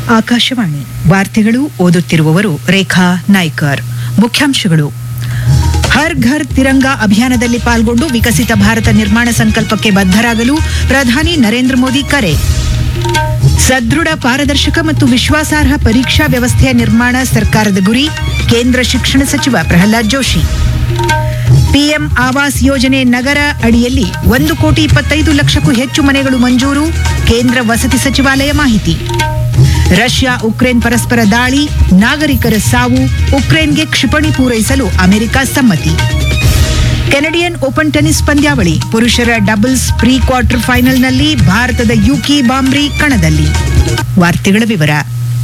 ಆಕಾಶವಾಣಿ ವಾರ್ತೆಗಳು ಓದುತ್ತಿರುವವರು ರೇಖಾ ನಾಯ್ಕರ್ ಮುಖ್ಯಾಂಶಗಳು ಹರ್ ಘರ್ ತಿರಂಗ ಅಭಿಯಾನದಲ್ಲಿ ಪಾಲ್ಗೊಂಡು ವಿಕಸಿತ ಭಾರತ ನಿರ್ಮಾಣ ಸಂಕಲ್ಪಕ್ಕೆ ಬದ್ಧರಾಗಲು ಪ್ರಧಾನಿ ನರೇಂದ್ರ ಮೋದಿ ಕರೆ ಸದೃಢ ಪಾರದರ್ಶಕ ಮತ್ತು ವಿಶ್ವಾಸಾರ್ಹ ಪರೀಕ್ಷಾ ವ್ಯವಸ್ಥೆಯ ನಿರ್ಮಾಣ ಸರ್ಕಾರದ ಗುರಿ ಕೇಂದ್ರ ಶಿಕ್ಷಣ ಸಚಿವ ಪ್ರಹ್ಲಾದ್ ಜೋಶಿ ಪಿಎಂ ಆವಾಸ್ ಯೋಜನೆ ನಗರ ಅಡಿಯಲ್ಲಿ ಒಂದು ಕೋಟಿ ಇಪ್ಪತ್ತೈದು ಲಕ್ಷಕ್ಕೂ ಹೆಚ್ಚು ಮನೆಗಳು ಮಂಜೂರು ಕೇಂದ್ರ ವಸತಿ ಸಚಿವಾಲಯ ಮಾಹಿತಿ ರಷ್ಯಾ ಉಕ್ರೇನ್ ಪರಸ್ಪರ ದಾಳಿ ನಾಗರಿಕರ ಸಾವು ಉಕ್ರೇನ್ಗೆ ಕ್ಷಿಪಣಿ ಪೂರೈಸಲು ಅಮೆರಿಕ ಸಮ್ಮತಿ ಕೆನಡಿಯನ್ ಓಪನ್ ಟೆನಿಸ್ ಪಂದ್ಯಾವಳಿ ಪುರುಷರ ಡಬಲ್ಸ್ ಪ್ರೀ ಕ್ವಾರ್ಟರ್ ಫೈನಲ್ನಲ್ಲಿ ಭಾರತದ ಯುಕಿ ಬಾಂಬ್ರಿ ಕಣದಲ್ಲಿ ವಾರ್ತೆಗಳ ವಿವರ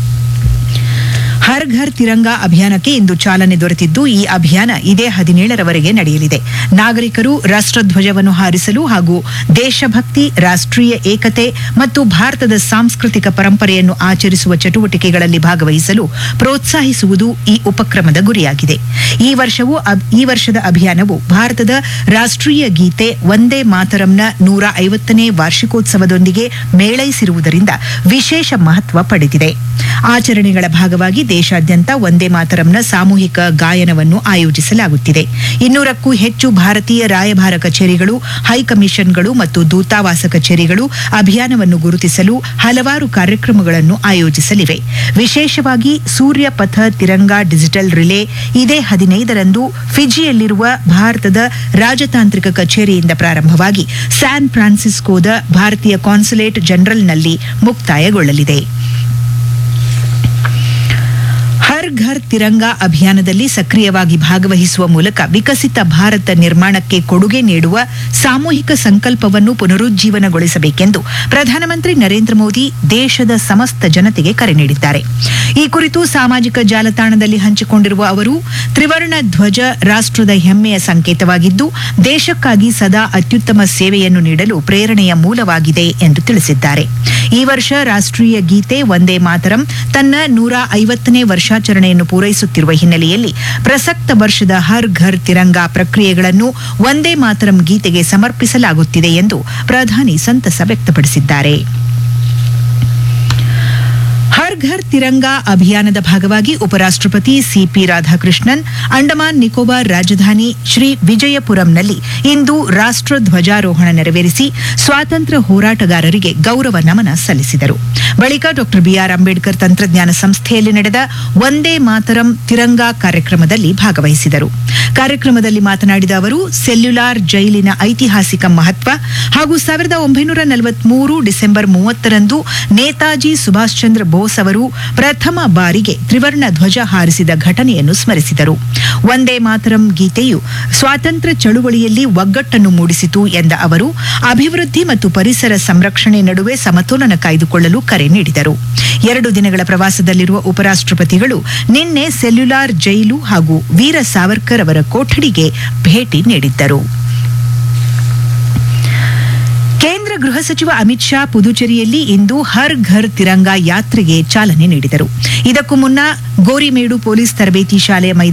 ಹರ್ ಘರ್ ತಿರಂಗ ಅಭಿಯಾನಕ್ಕೆ ಇಂದು ಚಾಲನೆ ದೊರೆತಿದ್ದು ಈ ಅಭಿಯಾನ ಇದೇ ಹದಿನೇಳರವರೆಗೆ ನಡೆಯಲಿದೆ ನಾಗರಿಕರು ರಾಷ್ಟ್ರಧ್ವಜವನ್ನು ಹಾರಿಸಲು ಹಾಗೂ ದೇಶಭಕ್ತಿ ರಾಷ್ಟ್ರೀಯ ಏಕತೆ ಮತ್ತು ಭಾರತದ ಸಾಂಸ್ಕೃತಿಕ ಪರಂಪರೆಯನ್ನು ಆಚರಿಸುವ ಚಟುವಟಿಕೆಗಳಲ್ಲಿ ಭಾಗವಹಿಸಲು ಪ್ರೋತ್ಸಾಹಿಸುವುದು ಈ ಉಪಕ್ರಮದ ಗುರಿಯಾಗಿದೆ ಈ ವರ್ಷವು ಅಬ್- ಈ ವರ್ಷದ ಅಭಿಯಾನವು ಭಾರತದ ರಾಷ್ಟ್ರೀಯ ಗೀತೆ ವಂದೇ ಮಾತರಂನ ನೂರ ಐವತ್ತನೇ ವಾರ್ಷಿಕೋತ್ಸವದೊಂದಿಗೆ ಮೇಳೈಸಿರುವುದರಿಂದ ವಿಶೇಷ ಮಹತ್ವ ಪಡೆದಿದೆ ಆಚರಣೆಗಳ ಭಾಗವಾಗಿ ದೇಶಾದ್ಯಂತ ವಂದೇ ಮಾತರಂನ ಸಾಮೂಹಿಕ ಗಾಯನವನ್ನು ಆಯೋಜಿಸಲಾಗುತ್ತಿದೆ ಇನ್ನೂರಕ್ಕೂ ಹೆಚ್ಚು ಭಾರತೀಯ ರಾಯಭಾರ ಕಚೇರಿಗಳು ಹೈಕಮಿಷನ್ಗಳು ಮತ್ತು ದೂತಾವಾಸ ಕಚೇರಿಗಳು ಅಭಿಯಾನವನ್ನು ಗುರುತಿಸಲು ಹಲವಾರು ಕಾರ್ಯಕ್ರಮಗಳನ್ನು ಆಯೋಜಿಸಲಿವೆ ವಿಶೇಷವಾಗಿ ಸೂರ್ಯ ಪಥ ತಿರಂಗ ಡಿಜಿಟಲ್ ರಿಲೇ ಇದೇ ಹದಿನೈದರಂದು ಫಿಜಿಯಲ್ಲಿರುವ ಭಾರತದ ರಾಜತಾಂತ್ರಿಕ ಕಚೇರಿಯಿಂದ ಪ್ರಾರಂಭವಾಗಿ ಸ್ಯಾನ್ ಫ್ರಾನ್ಸಿಸ್ಕೋದ ಭಾರತೀಯ ಕಾನ್ಸುಲೇಟ್ ಜನರಲ್ನಲ್ಲಿ ಮುಕ್ತಾಯಗೊಳ್ಳಲಿದೆ ಹರ್ ಘರ್ ತಿರಂಗ ಅಭಿಯಾನದಲ್ಲಿ ಸಕ್ರಿಯವಾಗಿ ಭಾಗವಹಿಸುವ ಮೂಲಕ ವಿಕಸಿತ ಭಾರತ ನಿರ್ಮಾಣಕ್ಕೆ ಕೊಡುಗೆ ನೀಡುವ ಸಾಮೂಹಿಕ ಸಂಕಲ್ಪವನ್ನು ಪುನರುಜ್ಜೀವನಗೊಳಿಸಬೇಕೆಂದು ಪ್ರಧಾನಮಂತ್ರಿ ನರೇಂದ್ರ ಮೋದಿ ದೇಶದ ಸಮಸ್ತ ಜನತೆಗೆ ಕರೆ ನೀಡಿದ್ದಾರೆ ಈ ಕುರಿತು ಸಾಮಾಜಿಕ ಜಾಲತಾಣದಲ್ಲಿ ಹಂಚಿಕೊಂಡಿರುವ ಅವರು ತ್ರಿವರ್ಣ ಧ್ವಜ ರಾಷ್ಟ್ರದ ಹೆಮ್ಮೆಯ ಸಂಕೇತವಾಗಿದ್ದು ದೇಶಕ್ಕಾಗಿ ಸದಾ ಅತ್ಯುತ್ತಮ ಸೇವೆಯನ್ನು ನೀಡಲು ಪ್ರೇರಣೆಯ ಮೂಲವಾಗಿದೆ ಎಂದು ತಿಳಿಸಿದ್ದಾರೆ ಈ ವರ್ಷ ರಾಷ್ಟ್ರೀಯ ಗೀತೆ ವಂದೇ ಮಾತರಂ ತನ್ನ ನೂರ ಐವತ್ತನೇ ವರ್ಷಾಚರಣೆಯನ್ನು ಪೂರೈಸುತ್ತಿರುವ ಹಿನ್ನೆಲೆಯಲ್ಲಿ ಪ್ರಸಕ್ತ ವರ್ಷದ ಹರ್ ಘರ್ ತಿರಂಗ ಪ್ರಕ್ರಿಯೆಗಳನ್ನು ವಂದೇ ಮಾತರಂ ಗೀತೆಗೆ ಸಮರ್ಪಿಸಲಾಗುತ್ತಿದೆ ಎಂದು ಪ್ರಧಾನಿ ಸಂತಸ ವ್ಯಕ್ತಪಡಿಸಿದ್ದಾರೆ ಹರ್ ಘರ್ ತಿರಂಗ ಅಭಿಯಾನದ ಭಾಗವಾಗಿ ಉಪರಾಷ್ಟ್ರಪತಿ ಸಿಪಿ ರಾಧಾಕೃಷ್ಣನ್ ಅಂಡಮಾನ್ ನಿಕೋಬಾರ್ ರಾಜಧಾನಿ ಶ್ರೀ ವಿಜಯಪುರಂನಲ್ಲಿ ಇಂದು ರಾಷ್ಟ್ರ ಧ್ವಜಾರೋಹಣ ನೆರವೇರಿಸಿ ಸ್ವಾತಂತ್ರ್ಯ ಹೋರಾಟಗಾರರಿಗೆ ಗೌರವ ನಮನ ಸಲ್ಲಿಸಿದರು ಬಳಿಕ ಡಾಕ್ಟರ್ ಬಿಆರ್ ಅಂಬೇಡ್ಕರ್ ತಂತ್ರಜ್ಞಾನ ಸಂಸ್ಥೆಯಲ್ಲಿ ನಡೆದ ವಂದೇ ಮಾತರಂ ತಿರಂಗ ಕಾರ್ಯಕ್ರಮದಲ್ಲಿ ಭಾಗವಹಿಸಿದರು ಕಾರ್ಯಕ್ರಮದಲ್ಲಿ ಮಾತನಾಡಿದ ಅವರು ಸೆಲ್ಯುಲಾರ್ ಜೈಲಿನ ಐತಿಹಾಸಿಕ ಮಹತ್ವ ಹಾಗೂ ಸಾವಿರದ ಒಂಬೈನೂರ ನಲವತ್ಮೂರು ಡಿಸೆಂಬರ್ ಮೂವತ್ತರಂದು ನೇತಾಜಿ ಸುಭಾಷ್ ಚಂದ್ರ ಬೋಸ್ ಅವರು ಪ್ರಥಮ ಬಾರಿಗೆ ತ್ರಿವರ್ಣ ಧ್ವಜ ಹಾರಿಸಿದ ಘಟನೆಯನ್ನು ಸ್ಮರಿಸಿದರು ವಂದೇ ಮಾತರಂ ಗೀತೆಯು ಸ್ವಾತಂತ್ರ್ಯ ಚಳುವಳಿಯಲ್ಲಿ ಒಗ್ಗಟ್ಟನ್ನು ಮೂಡಿಸಿತು ಎಂದ ಅವರು ಅಭಿವೃದ್ಧಿ ಮತ್ತು ಪರಿಸರ ಸಂರಕ್ಷಣೆ ನಡುವೆ ಸಮತೋಲನ ಕಾಯ್ದುಕೊಳ್ಳಲು ಕರೆ ನೀಡಿದರು ಎರಡು ದಿನಗಳ ಪ್ರವಾಸದಲ್ಲಿರುವ ಉಪರಾಷ್ಟ್ರಪತಿಗಳು ನಿನ್ನೆ ಸೆಲ್ಯುಲಾರ್ ಜೈಲು ಹಾಗೂ ವೀರ ಸಾವರ್ಕರ್ ಅವರ ಕೊಠಡಿಗೆ ಭೇಟಿ ನೀಡಿದ್ದರು ಕೇಂದ್ರ ಗೃಹ ಸಚಿವ ಅಮಿತ್ ಶಾ ಪುದುಚೇರಿಯಲ್ಲಿ ಇಂದು ಹರ್ ಘರ್ ತಿರಂಗ ಯಾತ್ರೆಗೆ ಚಾಲನೆ ನೀಡಿದರು ಇದಕ್ಕೂ ಮುನ್ನ ಗೋರಿಮೇಡು ಪೊಲೀಸ್ ತರಬೇತಿ ಶಾಲೆಯ ಮೈದಾನ